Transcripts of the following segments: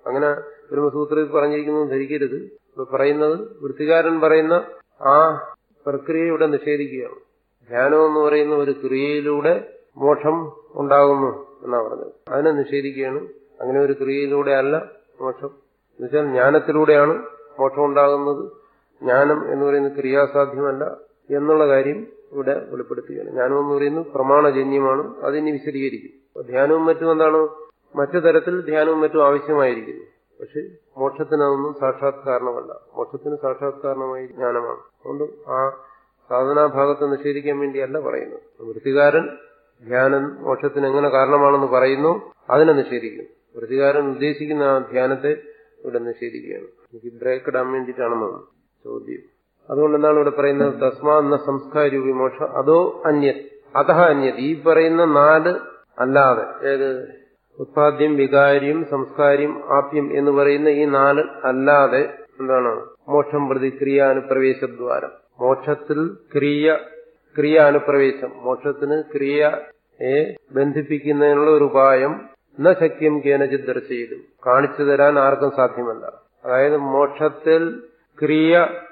അങ്ങനെ ബ്രഹ്മസൂത്രത്തിൽ പറഞ്ഞിരിക്കുന്നത് ധരിക്കരുത് ഇവിടെ പറയുന്നത് വൃത്തികാരൻ പറയുന്ന ആ പ്രക്രിയ ഇവിടെ നിഷേധിക്കുകയാണ് ധ്യാനം എന്ന് പറയുന്ന ഒരു ക്രിയയിലൂടെ മോക്ഷം ഉണ്ടാകുന്നു എന്നാ പറഞ്ഞത് അതിനെ നിഷേധിക്കുകയാണ് അങ്ങനെ ഒരു ക്രിയയിലൂടെ അല്ല മോക്ഷം എന്നുവെച്ചാൽ ജ്ഞാനത്തിലൂടെയാണ് മോക്ഷം ഉണ്ടാകുന്നത് ജ്ഞാനം എന്ന് പറയുന്നത് ക്രിയാസാധ്യമല്ല എന്നുള്ള കാര്യം ഇവിടെ വെളിപ്പെടുത്തുകയാണ് ജ്ഞാനം എന്ന് പറയുന്നത് പ്രമാണജന്യമാണ് അതിനി വിശദീകരിക്കും അപ്പൊ ധ്യാനവും മറ്റും എന്താണ് മറ്റു തരത്തിൽ ധ്യാനവും മറ്റും ആവശ്യമായിരിക്കുന്നു പക്ഷെ മോക്ഷത്തിന് അതൊന്നും സാക്ഷാത്കാരണമല്ല മോക്ഷത്തിന് സാക്ഷാത്കാരണമായി ജ്ഞാനമാണ് അതുകൊണ്ട് ആ സാധനാഭാഗത്തെ നിഷേധിക്കാൻ വേണ്ടിയല്ല പറയുന്നത് വൃത്തികാരൻ ധ്യാനം മോക്ഷത്തിന് എങ്ങനെ കാരണമാണെന്ന് പറയുന്നു അതിനെ നിഷേധിക്കും വൃത്തികാരൻ ഉദ്ദേശിക്കുന്ന ആ ധ്യാനത്തെ ഇവിടെ നിഷേധിക്കുകയാണ് എനിക്ക് ബ്രേക്ക് ഇടാൻ വേണ്ടിയിട്ടാണെന്നാണ് ചോദ്യം അതുകൊണ്ട് എന്താണ് ഇവിടെ പറയുന്നത് തസ്മാ എന്ന സംസ്കാര വിമോക്ഷ അതോ അന്യത് അത അന്യത് ഈ പറയുന്ന നാല് അല്ലാതെ ഏത് ഉത്പാദ്യം വികാര്യം സംസ്കാര്യം ആപ്യം എന്ന് പറയുന്ന ഈ നാല് അല്ലാതെ എന്താണ് മോക്ഷം പ്രതി ക്രിയാനുപ്രവേശദ്വാരം മോക്ഷത്തിൽ ക്രിയ ക്രിയാനുപ്രവേശം മോക്ഷത്തിന് ക്രിയയെ ബന്ധിപ്പിക്കുന്നതിനുള്ള ഒരു ഉപായം ന ശക്യം കേനചിത് ദർശയിലും കാണിച്ചു തരാൻ ആർക്കും സാധ്യമല്ല അതായത് മോക്ഷത്തിൽ ക്രിയ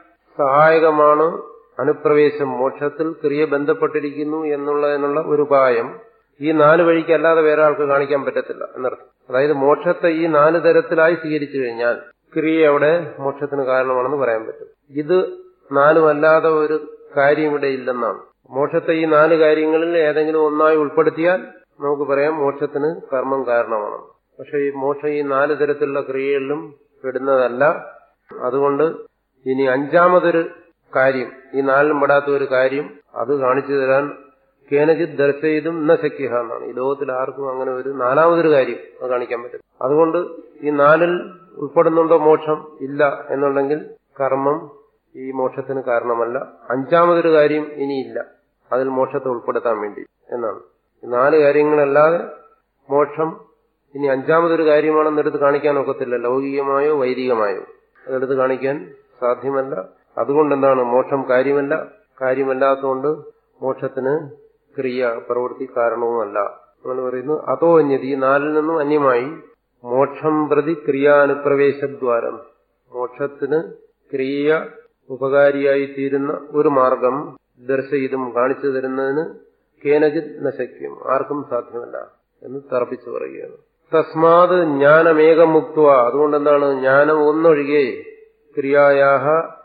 സഹായകമാണ് അനുപ്രവേശം മോക്ഷത്തിൽ ക്രിയ ബന്ധപ്പെട്ടിരിക്കുന്നു എന്നുള്ളതിനുള്ള ഒരു ഉപായം ഈ നാല് വഴിക്ക് അല്ലാതെ വേറെ ആൾക്ക് കാണിക്കാൻ പറ്റത്തില്ല എന്നർത്ഥം അതായത് മോക്ഷത്തെ ഈ നാല് തരത്തിലായി സ്വീകരിച്ചു കഴിഞ്ഞാൽ ക്രിയ അവിടെ മോക്ഷത്തിന് കാരണമാണെന്ന് പറയാൻ പറ്റും ഇത് നാലുമല്ലാതെ ഒരു കാര്യം ഇവിടെ ഇല്ലെന്നാണ് മോക്ഷത്തെ ഈ നാല് കാര്യങ്ങളിൽ ഏതെങ്കിലും ഒന്നായി ഉൾപ്പെടുത്തിയാൽ നമുക്ക് പറയാം മോക്ഷത്തിന് കർമ്മം കാരണമാണ് പക്ഷെ ഈ മോക്ഷം ഈ നാല് തരത്തിലുള്ള ക്രിയകളിലും പെടുന്നതല്ല അതുകൊണ്ട് ഇനി അഞ്ചാമതൊരു കാര്യം ഈ നാലിലും പെടാത്ത ഒരു കാര്യം അത് കാണിച്ചു തരാൻ കേനജിത് ദർശയിതും ന ശക്യഹ എന്നാണ് ഈ ലോകത്തിൽ ആർക്കും അങ്ങനെ ഒരു നാലാമതൊരു കാര്യം അത് കാണിക്കാൻ പറ്റും അതുകൊണ്ട് ഈ നാലിൽ ഉൾപ്പെടുന്നുണ്ടോ മോക്ഷം ഇല്ല എന്നുണ്ടെങ്കിൽ കർമ്മം ഈ മോക്ഷത്തിന് കാരണമല്ല അഞ്ചാമതൊരു കാര്യം ഇനിയില്ല അതിൽ മോക്ഷത്തെ ഉൾപ്പെടുത്താൻ വേണ്ടി എന്നാണ് ഈ നാല് കാര്യങ്ങളല്ലാതെ മോക്ഷം ഇനി അഞ്ചാമതൊരു കാര്യമാണെന്ന് എടുത്ത് കാണിക്കാൻ ഒക്കത്തില്ല ലൗകികമായോ വൈദികമായോ അതെടുത്ത് കാണിക്കാൻ സാധ്യമല്ല അതുകൊണ്ട് എന്താണ് മോക്ഷം കാര്യമല്ല കാര്യമല്ലാത്തതുകൊണ്ട് മോക്ഷത്തിന് ക്രിയ പ്രവൃത്തി കാരണവുമല്ല അങ്ങനെ പറയുന്നു അതോ അന്യത് ഈ നാലിൽ നിന്നും അന്യമായി മോക്ഷം പ്രതി ക്രിയാനുപ്രവേശദ്വാരം മോക്ഷത്തിന് ക്രിയ ഉപകാരിയായി തീരുന്ന ഒരു മാർഗം ദർശയിതും കാണിച്ചു തരുന്നതിന് കേനജിത് നശക്യം ആർക്കും സാധ്യമല്ല എന്ന് തറപ്പിച്ചു പറയുകയാണ് തസ്മാത് ജ്ഞാനമേകമുക്ത അതുകൊണ്ട് എന്താണ് ജ്ഞാനം ഒന്നൊഴികെ ക്രിയായാഹ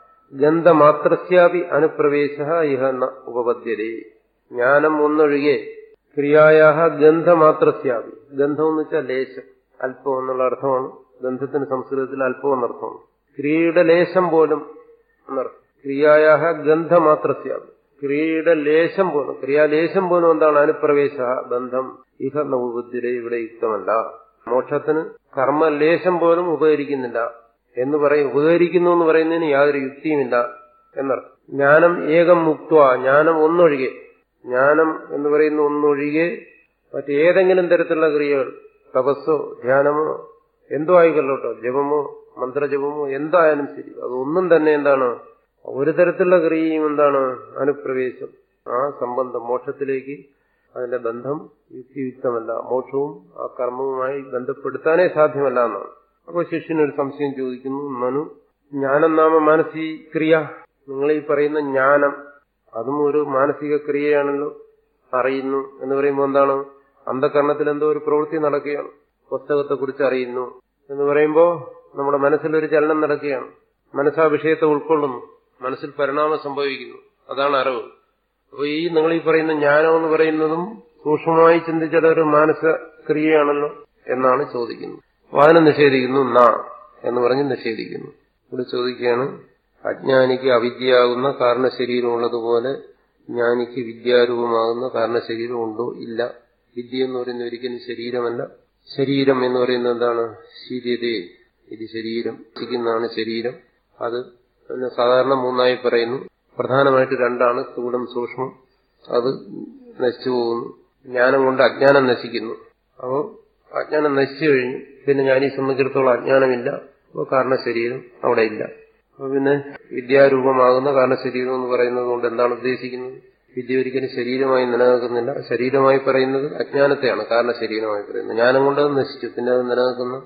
ഗന്ധമാത്രസ്യാപി അനുപ്രവേശ ഇഹ ന ഉപപദ്യതേ ജ്ഞാനം ഒന്നൊഴികെ ക്രിയായാഹ ഗന്ധമാത്രസ്യാപി ഗന്ധം എന്ന് വെച്ചാൽ ലേശം അല്പം എന്നുള്ള അർത്ഥമാണ് ഗന്ധത്തിന് സംസ്കൃതത്തിൽ അല്പം എന്നർത്ഥമാണ് ക്രിയയുടെ ലേശം പോലും എന്നർത്ഥം ക്രിയായാഹ ഗന്ധമാത്രസ്യാപി ക്രിയയുടെ ലേശം പോലും ക്രിയാലേശം പോലും എന്താണ് അനുപ്രവേശ ബന്ധം ഇഹ നവുബുദ്ധിരെ ഇവിടെ യുക്തമല്ല മോക്ഷത്തിന് കർമ്മലേശം പോലും ഉപകരിക്കുന്നില്ല എന്ന് പറയും ഉപകരിക്കുന്നു എന്ന് പറയുന്നതിന് യാതൊരു യുക്തിയുമില്ല എന്നർത്ഥം ജ്ഞാനം ഏകം മുക്ത ജ്ഞാനം ഒന്നൊഴികെ ജ്ഞാനം എന്ന് പറയുന്ന ഒന്നൊഴികെ മറ്റേതെങ്കിലും തരത്തിലുള്ള ക്രിയകൾ തപസ്സോ ധ്യാനമോ എന്തോ ആയിക്കൊള്ളോട്ടോ ജപമോ മന്ത്രജപമോ എന്തായാലും ശരി അതൊന്നും തന്നെ എന്താണ് ഒരു തരത്തിലുള്ള ക്രിയയും എന്താണ് അനുപ്രവേശം ആ സംബന്ധം മോക്ഷത്തിലേക്ക് അതിന്റെ ബന്ധം യുക്തിയുക്തമല്ല മോക്ഷവും ആ കർമ്മവുമായി ബന്ധപ്പെടുത്താനേ സാധ്യമല്ല എന്നാണ് അപ്പോൾ ശിഷ്യനൊരു സംശയം ചോദിക്കുന്നു മനു ജ്ഞാനം നാമ മാനസിക ക്രിയ നിങ്ങൾ ഈ പറയുന്ന ജ്ഞാനം അതും ഒരു മാനസിക ക്രിയയാണല്ലോ അറിയുന്നു എന്ന് പറയുമ്പോൾ എന്താണ് അന്ധകരണത്തിൽ എന്തോ ഒരു പ്രവൃത്തി നടക്കുകയാണ് പുസ്തകത്തെക്കുറിച്ച് അറിയുന്നു എന്ന് പറയുമ്പോൾ നമ്മുടെ മനസ്സിലൊരു ചലനം നടക്കുകയാണ് മനസ്സാ വിഷയത്തെ ഉൾക്കൊള്ളുന്നു മനസ്സിൽ പരിണാമം സംഭവിക്കുന്നു അതാണ് അറിവ് അപ്പോൾ ഈ നിങ്ങൾ ഈ പറയുന്ന ജ്ഞാനം എന്ന് പറയുന്നതും സൂക്ഷ്മമായി ചിന്തിച്ചാൽ ഒരു മാനസക്രിയയാണല്ലോ എന്നാണ് ചോദിക്കുന്നത് വായന നിഷേധിക്കുന്നു നാ എന്ന് പറഞ്ഞ് നിഷേധിക്കുന്നു ഇവിടെ ചോദിക്കുകയാണ് അജ്ഞാനിക്ക് അവിദ്യയാകുന്ന കാരണശരീരമുള്ളതുപോലെ ജ്ഞാനിക്ക് വിദ്യാരൂപമാകുന്ന കാരണശരീരം ഉണ്ടോ ഇല്ല വിദ്യ എന്ന് പറയുന്നത് ഒരിക്കലും ശരീരമല്ല ശരീരം എന്ന് പറയുന്നത് എന്താണ് ശരീരേ ഇത് ശരീരം ചിക്കുന്നതാണ് ശരീരം അത് പിന്നെ സാധാരണ മൂന്നായി പറയുന്നു പ്രധാനമായിട്ട് രണ്ടാണ് സ്ഥൂലം സൂക്ഷ്മം അത് നശിച്ചു പോകുന്നു ജ്ഞാനം കൊണ്ട് അജ്ഞാനം നശിക്കുന്നു അപ്പോൾ അജ്ഞാനം നശിച്ചു കഴിഞ്ഞു പിന്നെ ഞാൻ ഈ സംബന്ധിച്ചിടത്തോളം അജ്ഞാനമില്ല അപ്പോൾ കാരണശരീരം അവിടെ ഇല്ല അപ്പൊ പിന്നെ വിദ്യാരൂപമാകുന്ന കാരണശരീരം എന്ന് പറയുന്നത് കൊണ്ട് എന്താണ് ഉദ്ദേശിക്കുന്നത് വിദ്യ ഒരിക്കലും ശരീരമായി നിലനിൽക്കുന്നില്ല ശരീരമായി പറയുന്നത് അജ്ഞാനത്തെയാണ് കാരണശരീരമായി പറയുന്നത് ജ്ഞാനം കൊണ്ട് അത് നശിച്ചു പിന്നെ അത് നിലനിൽക്കുന്ന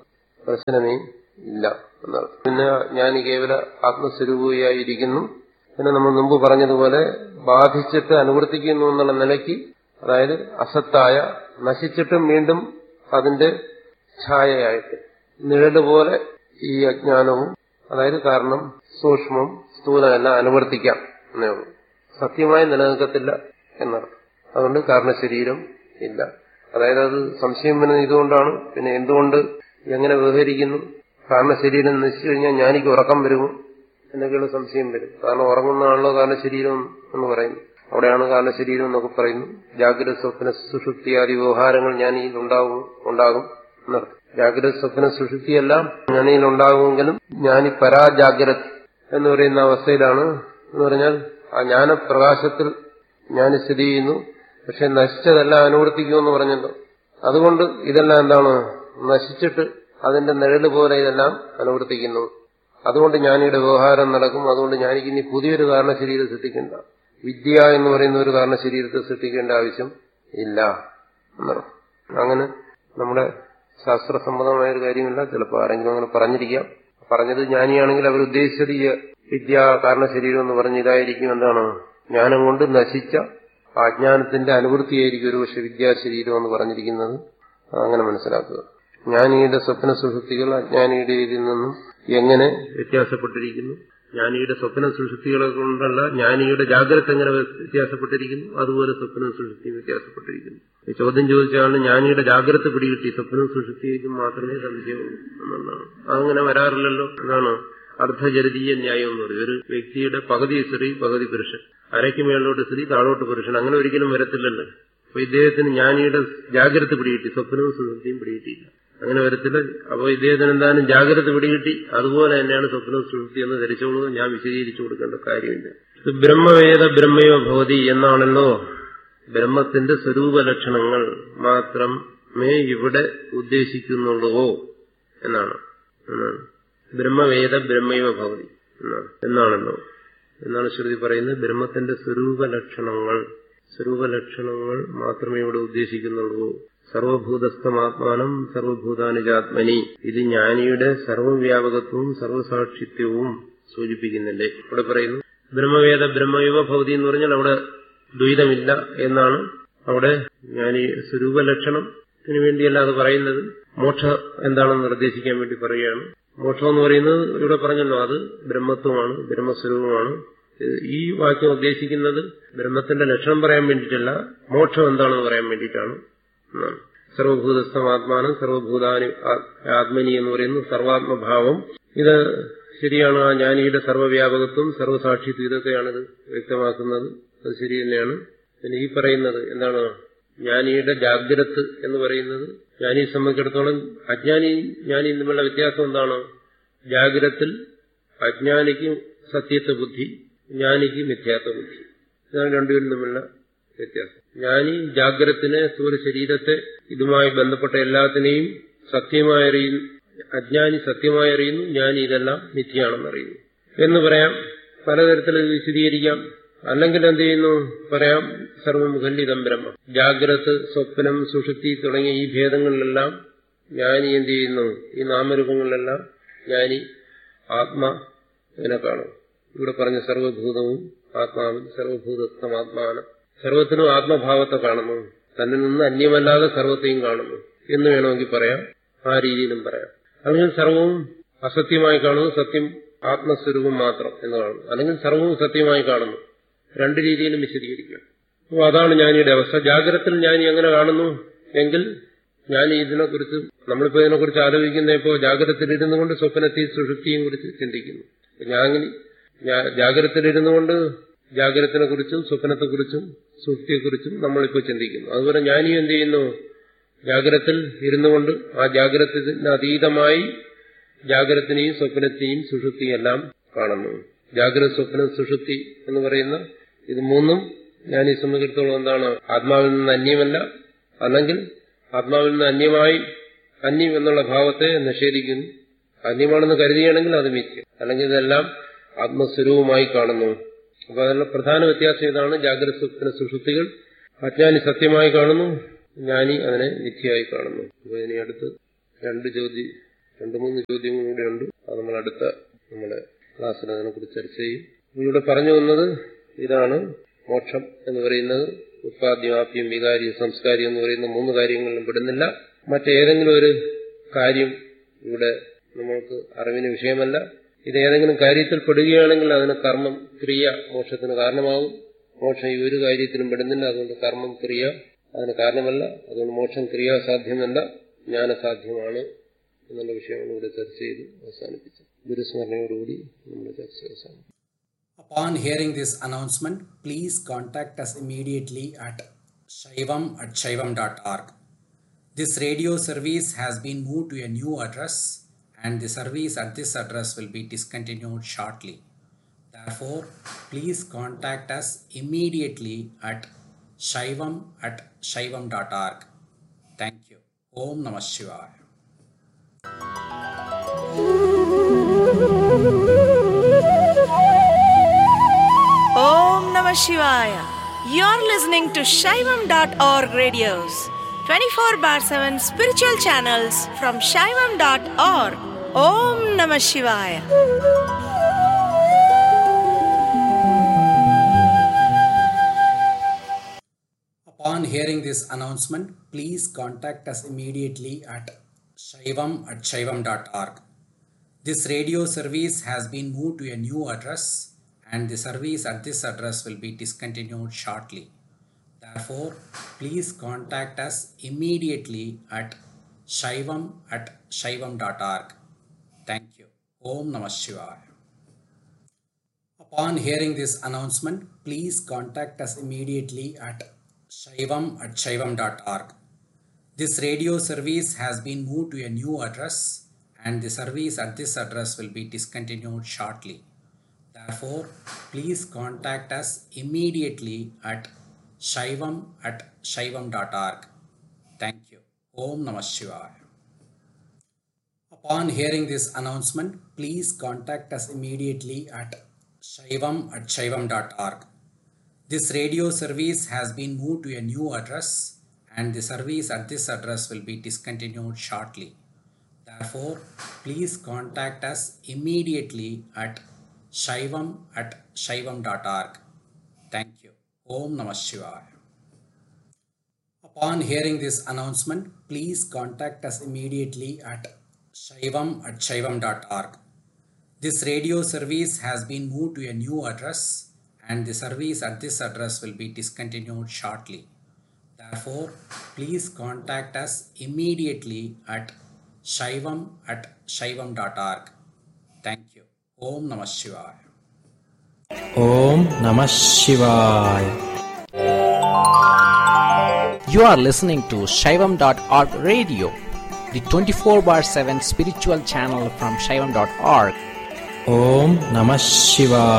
പ്രശ്നമേ ഇല്ല എന്നർത്ഥം പിന്നെ ജ്ഞാനി കേവല ആത്മസ്വരൂപിയായിരിക്കുന്നു പിന്നെ നമ്മൾ മുമ്പ് പറഞ്ഞതുപോലെ ബാധിച്ചിട്ട് അനുവർത്തിക്കുന്നു എന്നുള്ള നിലയ്ക്ക് അതായത് അസത്തായ നശിച്ചിട്ടും വീണ്ടും അതിന്റെ ഛായയായിട്ട് നിഴല് പോലെ ഈ അജ്ഞാനവും അതായത് കാരണം സൂക്ഷ്മം സ്ഥൂലമെല്ലാം അനുവർത്തിക്കാം എന്നേ ഉള്ളൂ സത്യമായി നിലനിൽക്കത്തില്ല എന്നർത്ഥം അതുകൊണ്ട് കാരണശരീരം ഇല്ല അതായത് അത് സംശയം വരുന്നത് ഇതുകൊണ്ടാണ് പിന്നെ എന്തുകൊണ്ട് എങ്ങനെ വ്യവഹരിക്കുന്നു കാരണശരീരം നശിച്ചു കഴിഞ്ഞാൽ ഞാനിക്ക് ഉറക്കം വരുമോ എന്നൊക്കെയുള്ള സംശയം വരും കാരണം ഉറങ്ങുന്നതാണല്ലോ കാരണശരീരം എന്ന് പറയുന്നു അവിടെയാണ് കാരണശരീരം എന്നൊക്കെ പറയുന്നു ജാഗ്രത സ്വപ്ന സുഷുപ്തിയാദി വ്യവഹാരങ്ങൾ ജ്ഞാനിയിൽ ഉണ്ടാകും ഉണ്ടാകും എന്നർത്ഥം ജാഗ്രത സ്വപ്ന സുഷുപ്തിയെല്ലാം ജ്ഞാനിയിൽ ഉണ്ടാകുമെങ്കിലും ജ്ഞാനി പരാജാഗ്രത എന്ന് പറയുന്ന അവസ്ഥയിലാണ് എന്ന് പറഞ്ഞാൽ ആ ജ്ഞാനപ്രകാശത്തിൽ ജ്ഞാനി സ്ഥിതി ചെയ്യുന്നു പക്ഷെ നശിച്ചതെല്ലാം അനുവർത്തിക്കുമെന്ന് പറഞ്ഞല്ലോ അതുകൊണ്ട് ഇതെല്ലാം എന്താണ് നശിച്ചിട്ട് അതിന്റെ നിഴല് പോലെ ഇതെല്ലാം അനുവർത്തിക്കുന്നു അതുകൊണ്ട് ജ്ഞാനിയുടെ വ്യവഹാരം നടക്കും അതുകൊണ്ട് ജ്ഞാനിക്ക് ഇനി പുതിയൊരു കാരണശരീരം സൃഷ്ടിക്കേണ്ട വിദ്യ എന്ന് പറയുന്ന ഒരു കാരണശരീരത്തെ സൃഷ്ടിക്കേണ്ട ആവശ്യം ഇല്ല എന്നർത്ഥം അങ്ങനെ നമ്മുടെ ശാസ്ത്രസമ്മതമായ ഒരു കാര്യമില്ല ചിലപ്പോൾ ആരെങ്കിലും അങ്ങനെ പറഞ്ഞിരിക്കാം പറഞ്ഞത് ജ്ഞാനിയാണെങ്കിൽ അവർ ഉദ്ദേശിച്ചത് ഈ വിദ്യ കാരണശരീരം എന്ന് പറഞ്ഞ ഇതായിരിക്കും എന്താണ് ജ്ഞാനം കൊണ്ട് നശിച്ച അജ്ഞാനത്തിന്റെ അനുവൃത്തിയായിരിക്കും ഒരു പക്ഷെ വിദ്യാശരീരം എന്ന് പറഞ്ഞിരിക്കുന്നത് അങ്ങനെ മനസ്സിലാക്കുക ജ്ഞാനിയുടെ സ്വപ്ന സുഷുപ്തികൾ അജ്ഞാനിയുടെ ഇതിൽ നിന്നും എങ്ങനെ വ്യത്യാസപ്പെട്ടിരിക്കുന്നു ജ്ഞാനിയുടെ സ്വപ്ന സുഷുപ്തികളെ കൊണ്ടല്ല ജ്ഞാനിയുടെ ജാഗ്രത എങ്ങനെ വ്യത്യാസപ്പെട്ടിരിക്കുന്നു അതുപോലെ സ്വപ്ന സുഷുപ്തി വ്യത്യാസപ്പെട്ടിരിക്കുന്നു ഈ ചോദ്യം ചോദിച്ചാണ് ജ്ഞാനിയുടെ ജാഗ്രത പിടികിട്ടി സ്വപ്ന സുഷുപ്തിക്കും മാത്രമേ സംശയമുള്ളൂ എന്നുള്ളതാണ് അതങ്ങനെ വരാറില്ലല്ലോ അതാണ് അർദ്ധചരിതീയ ന്യായം എന്ന് പറയും ഒരു വ്യക്തിയുടെ പകുതി സ്ത്രീ പകുതി പുരുഷൻ അരയ്ക്ക് മേളിലോട്ട് സ്ത്രീ താഴോട്ട് പുരുഷൻ അങ്ങനെ ഒരിക്കലും വരത്തില്ലല്ലോ അപ്പൊ ഇദ്ദേഹത്തിന് ജ്ഞാനിയുടെ ജാഗ്രത പിടികിട്ടി സ്വപ്നവും സുഷുപ്തിയും പിടികിട്ടിയില്ല അങ്ങനെ വരത്തില്ല അപ്പോൾ ഇദ്ദേഹത്തിന് എന്തായാലും ജാഗ്രത പിടികിട്ടി അതുപോലെ തന്നെയാണ് സ്വപ്ന സുഷുപ്തി എന്ന് ധരിച്ചോളൂ ഞാൻ വിശദീകരിച്ചു കൊടുക്കേണ്ട കാര്യമില്ല ഇത് ബ്രഹ്മവേദ ബ്രഹ്മയോ ഭവതി എന്നാണല്ലോ ബ്രഹ്മത്തിന്റെ സ്വരൂപ ലക്ഷണങ്ങൾ മാത്രമേ ഇവിടെ ഉദ്ദേശിക്കുന്നുള്ളൂ എന്നാണ് എന്നാണ് ബ്രഹ്മവേദ ബ്രഹ്മയോ ഭവതി എന്നാണ് എന്നാണല്ലോ എന്നാണ് ശ്രുതി പറയുന്നത് ബ്രഹ്മത്തിന്റെ സ്വരൂപ ലക്ഷണങ്ങൾ സ്വരൂപ ലക്ഷണങ്ങൾ മാത്രമേ ഇവിടെ ഉദ്ദേശിക്കുന്നുള്ളൂ സർവഭൂതസ്ഥമാത്മാനം സർവഭൂതാനുജാത്മനി ഇത് ജ്ഞാനിയുടെ സർവവ്യാപകത്വവും സർവസാക്ഷിത്വവും സൂചിപ്പിക്കുന്നില്ലേ ഇവിടെ പറയുന്നു ബ്രഹ്മവേദ ബ്രഹ്മയുവ ഭവതി എന്ന് പറഞ്ഞാൽ അവിടെ ദ്വൈതമില്ല എന്നാണ് അവിടെ ജ്ഞാനി സ്വരൂപ ലക്ഷണത്തിന് വേണ്ടിയല്ല അത് പറയുന്നത് മോക്ഷ എന്താണെന്ന് നിർദ്ദേശിക്കാൻ വേണ്ടി പറയുകയാണ് മോക്ഷം എന്ന് പറയുന്നത് ഇവിടെ പറഞ്ഞല്ലോ അത് ബ്രഹ്മത്വമാണ് ബ്രഹ്മസ്വരൂപമാണ് ഈ വാക്യം ഉദ്ദേശിക്കുന്നത് ബ്രഹ്മത്തിന്റെ ലക്ഷണം പറയാൻ വേണ്ടിയിട്ടല്ല മോക്ഷം എന്താണെന്ന് പറയാൻ വേണ്ടിയിട്ടാണ് എന്നാണ് സർവഭൂതസ്ഥമാത്മാനം സർവഭൂതാനി ആത്മനി എന്ന് പറയുന്നു സർവാത്മഭാവം ഇത് ശരിയാണ് ആ ജ്ഞാനിയുടെ സർവ്വവ്യാപകത്വം സർവ്വസാക്ഷിത്വം ഇതൊക്കെയാണ് ഇത് വ്യക്തമാക്കുന്നത് അത് ശരി തന്നെയാണ് പിന്നെ ഈ പറയുന്നത് എന്താണ് ജ്ഞാനിയുടെ ജാഗ്രത് എന്ന് പറയുന്നത് ജ്ഞാനിയെ സംബന്ധിച്ചിടത്തോളം അജ്ഞാനിയും ജ്ഞാനിയും തമ്മിലുള്ള വ്യത്യാസം എന്താണ് ജാഗ്രത്തിൽ അജ്ഞാനിക്ക് സത്യത്വ ബുദ്ധി ജ്ഞാനിക്ക് മിഥ്യാത്വ ബുദ്ധി ഇതാണ് രണ്ടുപേരും തമ്മിലുള്ള വ്യത്യാസം ജ്ഞാനി ജാഗ്രത്തിനെ സ്ഥൂല ശരീരത്തെ ഇതുമായി ബന്ധപ്പെട്ട എല്ലാത്തിനെയും സത്യമായി അറിയുന്നു അജ്ഞാനി സത്യമായി അറിയുന്നു ജ്ഞാനി ഇതെല്ലാം മിഥ്യയാണെന്ന് അറിയുന്നു എന്ന് പറയാം പലതരത്തിൽ വിശദീകരിക്കാം അല്ലെങ്കിൽ എന്ത് ചെയ്യുന്നു പറയാം സർവമുഖല്ലിതം ബ്രഹ്മ ജാഗ്രത് സ്വപ്നം സുഷുപ്തി തുടങ്ങിയ ഈ ഭേദങ്ങളിലെല്ലാം ജ്ഞാനി എന്ത് ചെയ്യുന്നു ഈ നാമരൂപങ്ങളിലെല്ലാം ജ്ഞാനി ആത്മ ഇതിനെ കാണും ഇവിടെ പറഞ്ഞ സർവഭൂതവും ആത്മാവിൽ സർവഭൂതസ്ഥമാത്മാന സർവത്തിനും ആത്മഭാവത്തെ കാണുന്നു തന്നിൽ നിന്ന് അന്യമല്ലാതെ സർവത്തെയും കാണുന്നു എന്ന് വേണമെങ്കിൽ പറയാം ആ രീതിയിലും പറയാം അല്ലെങ്കിൽ സർവവും അസത്യമായി കാണുന്നു സത്യം ആത്മസ്വരൂപം മാത്രം എന്ന് കാണുന്നു അല്ലെങ്കിൽ സർവവും സത്യമായി കാണുന്നു രണ്ട് രീതിയിലും വിശദീകരിക്കാം അപ്പോൾ അതാണ് ജ്ഞാനിയുടെ അവസ്ഥ ജാഗ്രതത്തിൽ ജ്ഞാനി എങ്ങനെ കാണുന്നു എങ്കിൽ ഞാൻ ഇതിനെക്കുറിച്ച് നമ്മളിപ്പോ ഇതിനെക്കുറിച്ച് ആലോചിക്കുന്ന ഇപ്പോൾ ജാഗ്രതത്തിലിരുന്നു കൊണ്ട് സ്വപ്നത്തെയും സുഷുപ്തിയും കുറിച്ച് ചിന്തിക്കുന്നു ഞാൻ ജാഗ്രതത്തിലിരുന്നു കൊണ്ട് ജാഗ്രതത്തിനെ കുറിച്ചും സ്വപ്നത്തെക്കുറിച്ചും സുഷുപ്തിയെക്കുറിച്ചും നമ്മളിപ്പോൾ ചിന്തിക്കുന്നു അതുപോലെ ജ്ഞാനിയും എന്ത് ചെയ്യുന്നു ജാഗ്രതത്തിൽ ഇരുന്നു കൊണ്ട് ആ ജാഗ്രതത്തിന് അതീതമായി ജാഗ്രതത്തിനെയും സ്വപ്നത്തെയും സുഷുപ്തിയും എല്ലാം കാണുന്നു ജാഗ്രത സ്വപ്നം സുഷുപ്തി എന്ന് പറയുന്ന ഇത് മൂന്നും ഞാൻ ഈ സംബന്ധിച്ചിടത്തോളം എന്താണ് ആത്മാവിൽ നിന്ന് അന്യമല്ല അല്ലെങ്കിൽ ആത്മാവിൽ നിന്ന് അന്യമായി അന്യം എന്നുള്ള ഭാവത്തെ നിഷേധിക്കുന്നു അന്യമാണെന്ന് കരുതുകയാണെങ്കിൽ അത് മിഥ്യം അല്ലെങ്കിൽ ഇതെല്ലാം ആത്മസ്വരൂപമായി കാണുന്നു അപ്പൊ അതിനുള്ള പ്രധാന വ്യത്യാസം ഇതാണ് ജാഗ്രത സ്വപ്ന സുഷുപ്തികൾ അജ്ഞാനി സത്യമായി കാണുന്നു ജ്ഞാനി അതിനെ മിഥ്യയായി കാണുന്നു അപ്പൊ ഇനി അടുത്ത് രണ്ട് ചോദ്യം രണ്ടു മൂന്ന് ചോദ്യങ്ങൾ കൂടെ ഉണ്ട് അത് നമ്മൾ അടുത്ത നമ്മുടെ ക്ലാസ്സിൽ അതിനെക്കുറിച്ച് ചർച്ച ചെയ്യും ഇവിടെ പറഞ്ഞു വന്നത് ഇതാണ് മോക്ഷം എന്ന് പറയുന്നത് ഉത്പാദ്യമാപ്യം വികാരി സംസ്കാരി എന്ന് പറയുന്ന മൂന്ന് കാര്യങ്ങളിലും പെടുന്നില്ല മറ്റേതെങ്കിലും ഒരു കാര്യം ഇവിടെ നമ്മൾക്ക് അറിവിന് വിഷയമല്ല ഇത് ഏതെങ്കിലും കാര്യത്തിൽ പെടുകയാണെങ്കിൽ അതിന് കർമ്മം ക്രിയ മോക്ഷത്തിന് കാരണമാകും മോക്ഷം ഈ ഒരു കാര്യത്തിലും പെടുന്നില്ല അതുകൊണ്ട് കർമ്മം ക്രിയ അതിന് കാരണമല്ല അതുകൊണ്ട് മോക്ഷം ക്രിയാസാധ്യമല്ല ജ്ഞാനസാധ്യമാണ് എന്നുള്ള വിഷയങ്ങൾ ഇവിടെ ചർച്ച ചെയ്ത് അവസാനിപ്പിച്ചു ഗുരുസ്മരണയോടുകൂടി നമ്മുടെ ചർച്ച അവസാനിപ്പിച്ചു Upon hearing this announcement, please contact us immediately at shaivam at shaivam.org. This radio service has been moved to a new address and the service at this address will be discontinued shortly. Therefore, please contact us immediately at shaivam at shaivam.org. Thank you. Om Namah Shivaya. Om Namah Shivaya. You're listening to Shaivam.org radios, 24 bar 7 spiritual channels from Shaivam.org. Om Namah Shivaya. Upon hearing this announcement, please contact us immediately at shaivam at shaivam.org. This radio service has been moved to a new address and the service at this address will be discontinued shortly. Therefore, please contact us immediately at shaivam at shaivam.org. Thank you. Om Namah Shivaya. Upon hearing this announcement, please contact us immediately at shaivam at shaivam.org. This radio service has been moved to a new address and the service at this address will be discontinued shortly. Therefore, please contact us immediately at shaivam at shaivam.org. Thank you. Om Namah Shivaya. Upon hearing this announcement, please contact us immediately at shaivam at shaivam.org. This radio service has been moved to a new address and the service at this address will be discontinued shortly. Therefore, please contact us immediately at shaivam at shaivam.org. Thank you. Om Namah Shivaya. Upon hearing this announcement, please contact us immediately at shaivam at shaivam.org. This radio service has been moved to a new address and the service at this address will be discontinued shortly. Therefore, please contact us immediately at shaivam at shaivam.org. Thank you. Om Namah Shivaya. Om Namah Shivaya. You are listening to Shaivam.org radio, the 24 bar 7 spiritual channel from Shaivam.org. Om Namah Shivaya.